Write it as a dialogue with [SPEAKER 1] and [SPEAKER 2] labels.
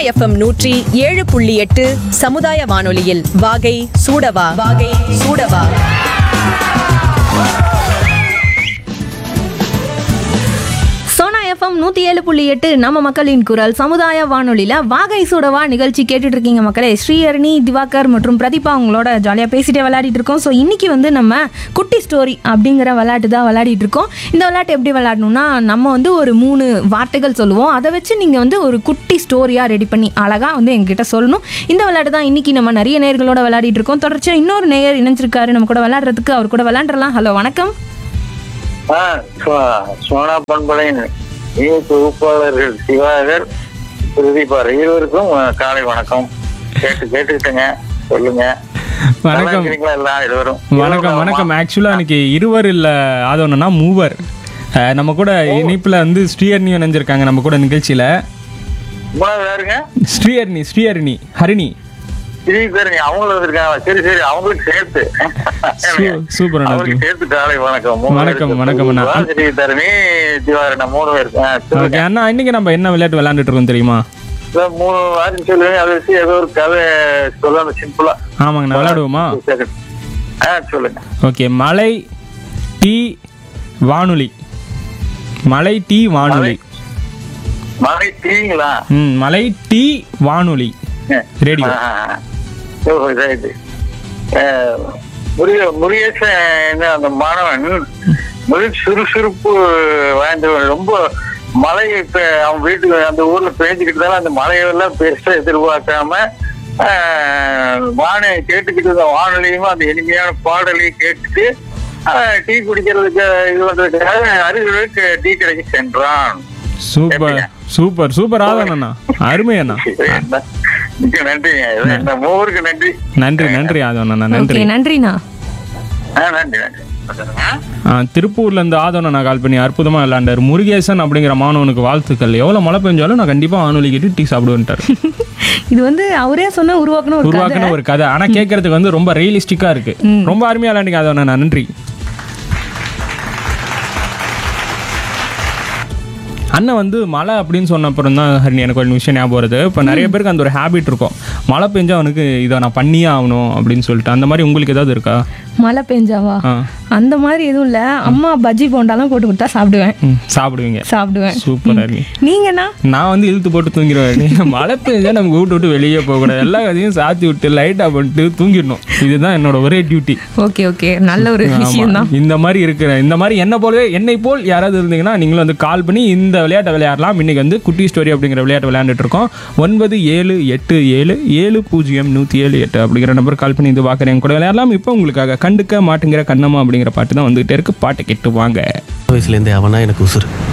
[SPEAKER 1] FM நூற்றி ஏழு புள்ளி எட்டு சமுதாய வானொலியில் வாகை சூடவா வாகை சூடவா
[SPEAKER 2] சோனா எஃப்எம் நூற்றி ஏழு புள்ளி எட்டு நம்ம மக்களின் குரல் சமுதாய வானொலியில் வாகை சூடவா நிகழ்ச்சி கேட்டுட்டு இருக்கீங்க மக்களே ஸ்ரீஹரணி திவாகர் மற்றும் பிரதீபா அவங்களோட ஜாலியாக பேசிட்டே விளையாடிட்டு இருக்கோம் ஸோ இன்னைக்கு வந்து நம்ம குட்டி ஸ்டோரி அப்படிங்கிற விளையாட்டு தான் விளையாடிட்டு இருக்கோம் இந்த விளையாட்டு எப்படி விளையாடணும்னா நம்ம வந்து ஒரு மூணு வார்த்தைகள் சொல்லுவோம் அதை வச்சு நீங்கள் வந்து ஒரு குட்டி ஸ்டோரியாக ரெடி பண்ணி அழகாக வந்து எங்ககிட்ட சொல்லணும் இந்த விளையாட்டு தான் இன்னைக்கு நம்ம நிறைய நேர்களோட விளையாடிட்டு இருக்கோம் தொடர்ச்சியாக இன்னொரு நேயர் இணைஞ்சிருக்காரு நம்ம கூட விளையாடுறதுக்கு அவர் கூட விளையாண்டுறலாம் ஹலோ வணக்கம்
[SPEAKER 3] ஆ, சோ- சோனா பண்பலையின் இணைய தொகுப்பாளர்கள் சிவாகர் பிரதீபார் இருவருக்கும் அஹ், காலை வணக்கம் கேட்டு கேட்டுக்கிட்டுங்க சொல்லுங்க நல்லா
[SPEAKER 4] வணக்கம்
[SPEAKER 3] இருக்கிறீங்களா எல்லாம் இருவரும்
[SPEAKER 4] வணக்கம் வணக்கம் ஆக்சுவலாக இன்னைக்கு இருவர் இல்லை ஆதவனா மூவர் அஹ் நம்ம கூட இணைப்பில் வந்து ஸ்ரீஹரணி இணைஞ்சிருக்காங்க நம்ம கூட நிகழ்ச்சியில்
[SPEAKER 3] மூணாவது யாருங்க
[SPEAKER 4] ஸ்ரீஹரணி ஸ்ரீஹரணி ஹரிணி
[SPEAKER 3] திரி பேர் நீ அவங்களும் வந்திருக்காங்க சரி சரி அவங்களுக்கு சேர்த்து
[SPEAKER 4] சூப்பர் அண்ணா.
[SPEAKER 3] அவங்களுக்கு சேர்த்து காலை வணக்கம் மூணு
[SPEAKER 4] வணக்கம்,
[SPEAKER 3] பேருக்கு.
[SPEAKER 4] வணக்கம் அண்ணா.
[SPEAKER 3] ஸ்ரீ தரணி திவாரண மூணு பேர் ஆ, சொல்லுங்க.
[SPEAKER 4] ஓகே அண்ணா இன்னைக்கு நம்ம என்ன விளையாட்டு விளையாண்டுட்டு இருக்கோம் தெரியுமா
[SPEAKER 3] இப்ப மூணு வாரம் சொல்லுங்க அதை வச்சு ஏதோ ஒரு கதை சொல்லணும் சிம்பிளா
[SPEAKER 4] ஆமாங்கண்ணா விளையாடுவோமா
[SPEAKER 3] ஆ சொல்லுங்க
[SPEAKER 4] ஓகே மலை டீ வானொலி மலை டீ வானொலி
[SPEAKER 3] மழை டீங்களா
[SPEAKER 4] ம் மலை டீ வானொலி ரேடியோ
[SPEAKER 3] முருக முருகேசன் என்ன அந்த மாணவன் மிக சுறுசுறுப்பு வாய்ந்தவன் ரொம்ப மழை இப்ப அவன் வீட்டுக்கு அந்த ஊர்ல பேஞ்சுக்கிட்டு தானே அந்த மழையெல்லாம் பெருசா எதிர்பார்க்காம ஆஹ், வானை கேட்டுக்கிட்டு இருந்த வானொலியும் அந்த இனிமையான பாடலையும் கேட்டுட்டு ஆஹ், டீ குடிக்கிறதுக்கு இது பண்றதுக்காக அருகிலுக்கு டீ கடைக்கு சென்றான்
[SPEAKER 4] சூப்பர் சூப்பர் சூப்பர் ஆதவன் அருமை அண்ணா
[SPEAKER 3] மிக்க நன்றிங்க இது இந்த மூவருக்கு நன்றி
[SPEAKER 4] நன்றி நன்றி ஆதவன் அண்ணா நன்றி
[SPEAKER 2] ஓகே நன்றிண்ணா
[SPEAKER 3] ஆ, நன்றி நன்றி
[SPEAKER 4] ஆ, திருப்பூர்ல இருந்து ஆதவனை நான் கால் பண்ணி அற்புதமா விளையாண்டாரு முருகேசன் அப்படிங்கிற மாணவனுக்கு வாழ்த்துக்கள் எவ்வளவு மழை பெஞ்சாலும் நான் கண்டிப்பா வானொலி கேட்டு டீ சாப்பிடுவேன்ட்டார்
[SPEAKER 2] இது வந்து அவரே சொன்ன உருவாக்கணும் ஒரு கதை
[SPEAKER 4] உருவாக்குன ஒரு கதை ஆனா கேட்கறதுக்கு வந்து ரொம்ப ரியலிஸ்டிக்கா இருக்கு ரொம்ப அருமையா விளையாண்டிங்க ஆதவன் அண்ணா நன்றி அண்ணன் வந்து மழை அப்படின்னு சொன்ன அப்புறம் தான் ஹரிணி எனக்கு ஒரு விஷயம் ஞாபகம் வருது இப்போ நிறைய பேருக்கு அந்த ஒரு ஹேபிட் இருக்கும் மழை பெஞ்சா அவனுக்கு இதை நான் பண்ணியே ஆகணும் அப்படின்னு சொல்லிட்டு அந்த மாதிரி உங்களுக்கு ஏதாவது இருக்கா
[SPEAKER 2] மழை பெஞ்சாவா
[SPEAKER 4] ஆ
[SPEAKER 2] அந்த மாதிரி எதுவும் இல்ல அம்மா பஜ்ஜி போண்டாலாம் போட்டு கொடுத்தா சாப்பிடுவேன்
[SPEAKER 4] ம், சாப்பிடுவீங்க
[SPEAKER 2] சாப்பிடுவேன்
[SPEAKER 4] சூப்பர் அருமை
[SPEAKER 2] நீங்கண்ணா
[SPEAKER 4] நான் வந்து இழுத்து போட்டு தூங்கிடுவேன் நீ மழை பெஞ்சா நமக்கு வீட்டு விட்டு வெளியே போகக்கூடாது எல்லா கதையும் சாத்தி விட்டு லைட்டாக பண்ணிட்டு தூங்கிடணும் இதுதான் என்னோட ஒரே டியூட்டி
[SPEAKER 2] ஓகே ஓகே நல்ல ஒரு விஷயம் தான்
[SPEAKER 4] இந்த மாதிரி இருக்கிற இந்த மாதிரி என்ன போலவே என்னை போல் யாராவது இருந்தீங்கன்னா நீங்களும் வந்து கால் பண்ணி இந்த விளையாட்டை விளையாடலாம் இன்னைக்கு வந்து குட்டி ஸ்டோரி அப்படிங்கிற விளையாட்டு விளையாண்டுட்டு இருக்கோம் ஒன்பது ஏழு எட்டு ஏழு ஏழு பூஜ்ஜியம் நூற்றி ஏழு எட்டு அப்படிங்கிற நம்பர் கால் பண்ணி இது பார்க்குறேன் கூட விளையாடலாம் இப்போ உங்களுக்காக கண்டுக்க மாட்டேங்கிற கண்ணம்மா அப்படிங்கிற பாட்டு தான் வந்துகிட்டே இருக்கு பாட்டை கேட்டு வாங்க
[SPEAKER 5] வயசுலேருந்தே அவனா எனக்கு உசுறு